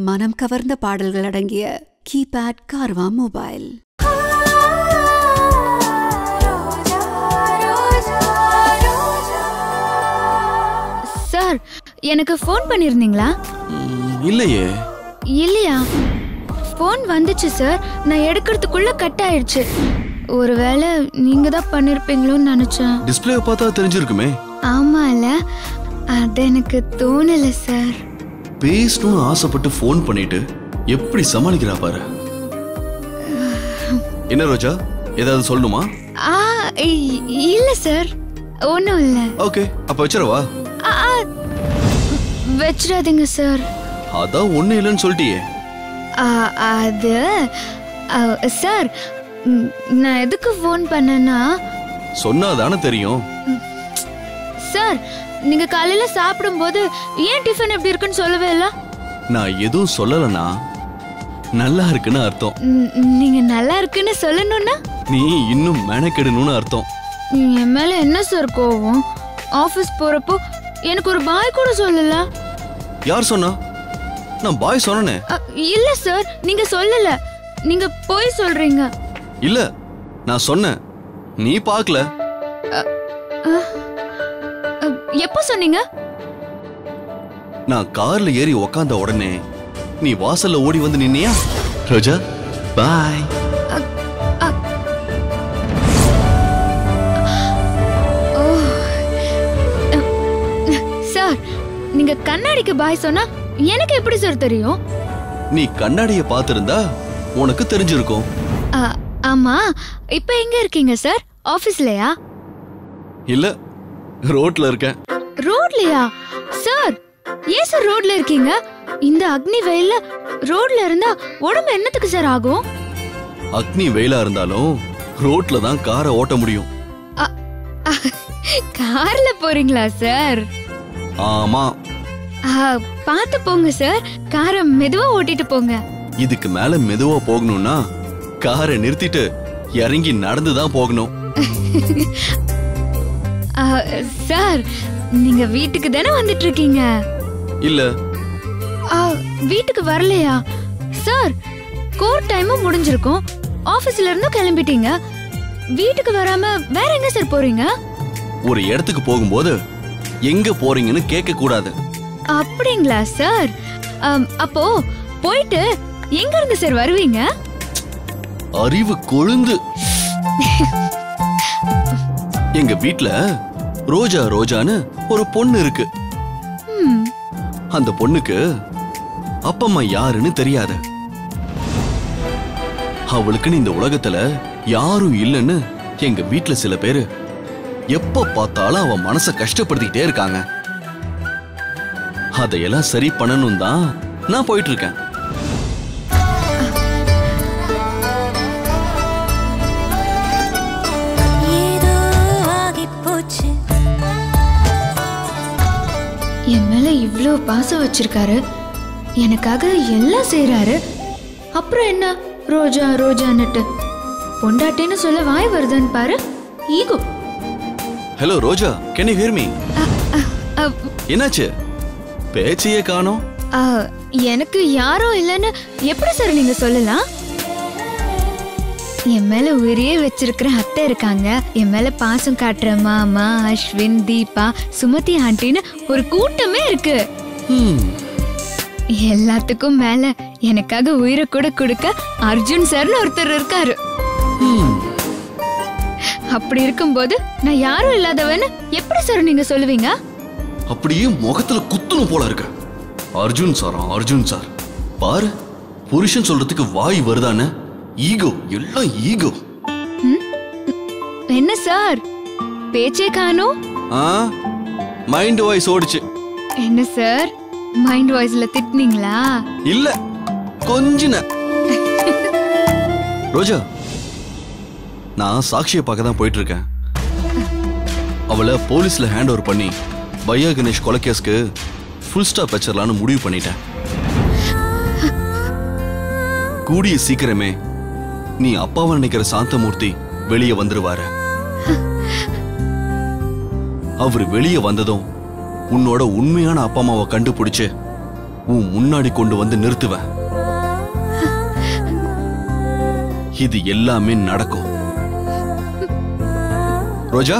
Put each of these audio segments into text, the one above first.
மனம் கவர்ந்த பாடல்கள் அடங்கிய கீபேட் கார்வா மொபைல் சார் எனக்கு ஃபோன் பண்ணியிருந்தீங்களா ம், இல்லையே இல்லையா ஃபோன் வந்துச்சு சார் நான் எடுக்கிறதுக்குள்ள கட் ஆயிடுச்சு ஒருவேளை நீங்க தான் பண்ணிருப்பீங்களோன்னு நினைச்சேன் டிஸ்பிளே பார்த்தா தெரிஞ்சிருக்குமே ஆமால அது எனக்கு தோணல சார் பேசணும்னு ஆசைப்பட்டு ஃபோன் பண்ணிட்டு எப்படி சமாளிக்கிறா பாரு என்ன ரோஜா ஏதாவது சொல்லணுமா ஆ இ- இல்ல சார் ஒன்றும் இல்லை ஓகே அப்ப வச்சிரவா வச்சிடாதீங்க சார் அதான் ஒண்ணு இல்லைன்னு சொல்லிட்டியே ஆ, அது ஆ, சார் ம், நான் எதுக்கு ஃபோன் பண்ணேன்னா சொன்னாதானே தெரியும் சார் நீங்க காலையில சாப்பிடும்போது ஏன் டிஃபன் எப்படி இருக்குன்னு சொல்லவே இல்ல நான் எதுவும் சொல்லலனா நல்லா இருக்குன்னு அர்த்தம் ம், நீங்க நல்லா இருக்குன்னு சொல்லணும்னா நீ இன்னும் மெனக்கெடணும்னு அர்த்தம் என் மேல என்ன சார் கோவம் ஆபீஸ் போறப்போ எனக்கு ஒரு பாய் கூட சொல்லல யார் சொன்னா நான் பாய் சொன்னனே அ, இல்ல சார் நீங்க சொல்லல நீங்க போய் சொல்றீங்க இல்ல நான் சொன்னேன் நீ பார்க்கல அ, எப்போ சொன்னீங்க நான் கார்ல ஏறி உக்காந்த உடனே நீ வாசல்ல ஓடி வந்து நின்னியா ரோஜா பாய் ஓ சார் நீங்க கண்ணாடிக்கு பாய் சொன்னா எனக்கு எப்படி சார் தெரியும் நீ கண்ணாடிய பார்த்திருந்தா உனக்கு தெரிஞ்சிருக்கும் அ, ஆமா இப்போ எங்க இருக்கீங்க சார் ஆபீஸ்லயா இல்ல ரோட்ல இருக்கேன் ரோட்லயா சார் ஏன் சார் ரோட்ல இருக்கீங்க இந்த அக்னி வெயில்ல ரோட்ல இருந்தா உடம்பு என்னத்துக்கு சார் ஆகும் அக்னி வெயிலா இருந்தாலும் ரோட்ல தான் காரை ஓட்ட முடியும் அ- அ, கார்ல போறீங்களா சார் ஆமா ஆ, பார்த்து போங்க சார் காரை மெதுவா ஓட்டிட்டு போங்க இதுக்கு மேல மெதுவா போகணும்னா காரை நிறுத்திட்டு இறங்கி நடந்து தான் போகணும் ஆ, சார் நீங்க வீட்டுக்கு தானே வந்துட்டு இருக்கீங்க இல்ல ஆ, வீட்டுக்கு வரலையா சார் கோர்ட் டைமும் முடிஞ்சிருக்கும் ஆபீஸ்ல இருந்தும் கிளம்பிட்டீங்க வீட்டுக்கு வராம வேற எங்க சார் போறீங்க ஒரு இடத்துக்கு போகும்போது எங்க போறீங்கன்னு கேட்க கூடாது அப்படிங்களா சார் ஆம், அப்போ போயிட்டு எங்க இருந்து சார் வருவீங்க அறிவு கொழுந்து எங்க வீட்ல ரோஜா ரோஜான்னு ஒரு பொண்ணு இருக்கு ம், அந்த பொண்ணுக்கு அப்பம்மா யாருன்னு தெரியாது அவளுக்குன்னு இந்த உலகத்துல யாரும் இல்லைன்னு எங்க வீட்ல சில பேரு எப்ப பார்த்தாலும் அவ மனச கஷ்டப்படுத்திக்கிட்டே இருக்காங்க அதையெல்லாம் சரி பண்ணணும் தான் நான் போயிட்டு இருக்கேன் ஏதோ ஆகிப் போச்சு என் மேல இவ்ளோ பாசம் வச்சிருக்காரு எனக்காக எல்லாம் செய்றாரு அப்புறம் என்ன ரோஜா ரோஜான்னுட்டு பொண்டாட்டின்னு சொல்ல வாய் வருதான்னு பாரு ego hello Roja can you hear me அ, என்னாச்சு பேச்சையே காணோம் அ, எனக்கு யாரும் இல்லைன்னு எப்படி சார் நீங்க சொல்லலாம் என் மேல உயிரையே வச்சிருக்கிற அத்தை இருக்காங்க என் மேல பாசம் காட்டுற மாமா அஸ்வின் தீபா சுமதி ஆண்டின்னு ஒரு கூட்டமே இருக்கு ஹம், எல்லாத்துக்கும் மேல எனக்காக உயிரை கூட கொடுக்க அர்ஜுன் சார்னு ஒருத்தர் இருக்காரு ஹம். அப்படி இருக்கும்போது நான் யாரும் இல்லாதவன்னு எப்படி சார் நீங்க சொல்லுவீங்க அப்படியே முகத்துல குத்துணும் போல இருக்கு அர்ஜுன் சாரா அர்ஜுன் சார் பாரு புருஷன் சொல்றதுக்கு வாய் வருதானே ஈகோ எல்லாம் ஈகோ என்ன சார் பேச்சே காணும் ஆ மைண்ட் வாய்ஸ் ஓடிச்சு என்ன சார் மைண்ட் வாய்ஸ்ல திட்டுனீங்களா இல்ல கொஞ்சின ரோஜா நான் சாக்ஷியை பார்க்க தான் போயிட்டு இருக்கேன் அவளை போலீஸ்ல ஹேண்ட் ஓவர் பண்ணி பையா கணேஷ் கொலைகேஸ்க்கு ஃபுல் ஸ்டாப் வச்சிடலான்னு முடிவு பண்ணிட்டேன் கூடிய சீக்கிரமே நீ அப்பாவை நினைக்கிற சாந்தமூர்த்தி வெளியே வந்துருவாரு அவர் வெளியே வந்ததும் உன்னோட உண்மையான அப்பா அம்மாவை கண்டுபிடிச்சு உன் முன்னாடி கொண்டு வந்து நிறுத்துவேன் இது எல்லாமே நடக்கும் ரோஜா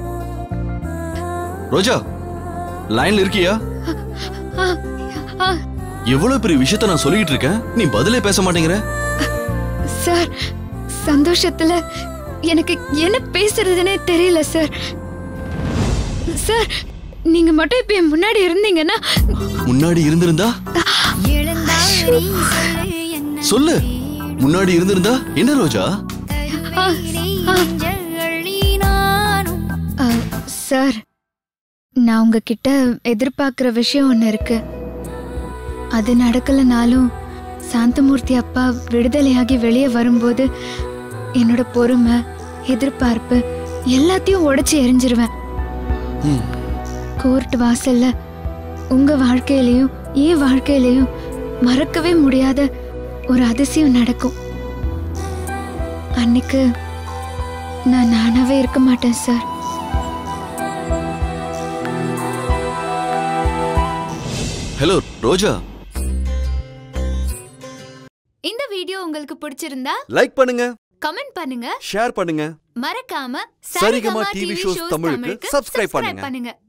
ரோஜா லைன்ல இருக்கியா ஆ, எவ்வளவு பெரிய விஷயத்த நான் சொல்லிட்டு இருக்கேன் நீ பதிலே பேச மாட்டேங்கிற சார் சந்தோஷத்துல எனக்கு என்ன பேசுறதுனே தெரியல சார் சார் நீங்க மட்டும் இப்ப என் முன்னாடி இருந்தீங்கன்னா முன்னாடி இருந்திருந்தா எழுந்தால் நீ சொல்லு என்ன சொல்லு முன்னாடி இருந்திருந்தா என்ன ரோஜா நீ நெஞ்சல் அள்ளி நானும் ஆ, சார் நான் உங்ககிட்ட எதிர்பார்க்குற விஷயம் ஒன்று இருக்கு அது நடக்கலைனாலும் சாந்தமூர்த்தி அப்பா விடுதலையாகி வெளியே வரும்போது என்னோட பொறுமை எதிர்பார்ப்பு எல்லாத்தையும் உடைச்சி எரிஞ்சிருவேன் ம். கோர்ட் வாசல்ல உங்க வாழ்க்கையிலையும் என் வாழ்க்கையிலையும் மறக்கவே முடியாத ஒரு அதிசயம் நடக்கும் அன்னைக்கு நான் நானாவே இருக்க மாட்டேன் சார் ஹலோ ரோஜா இந்த வீடியோ உங்களுக்கு பிடிச்சிருந்தா லைக் பண்ணுங்க கமெண்ட் பண்ணுங்க ஷேர் பண்ணுங்க மறக்காம சரிகமா டிவி ஷோஸ் தமிழுக்கு subscribe பண்ணுங்க. பண்ணுங்க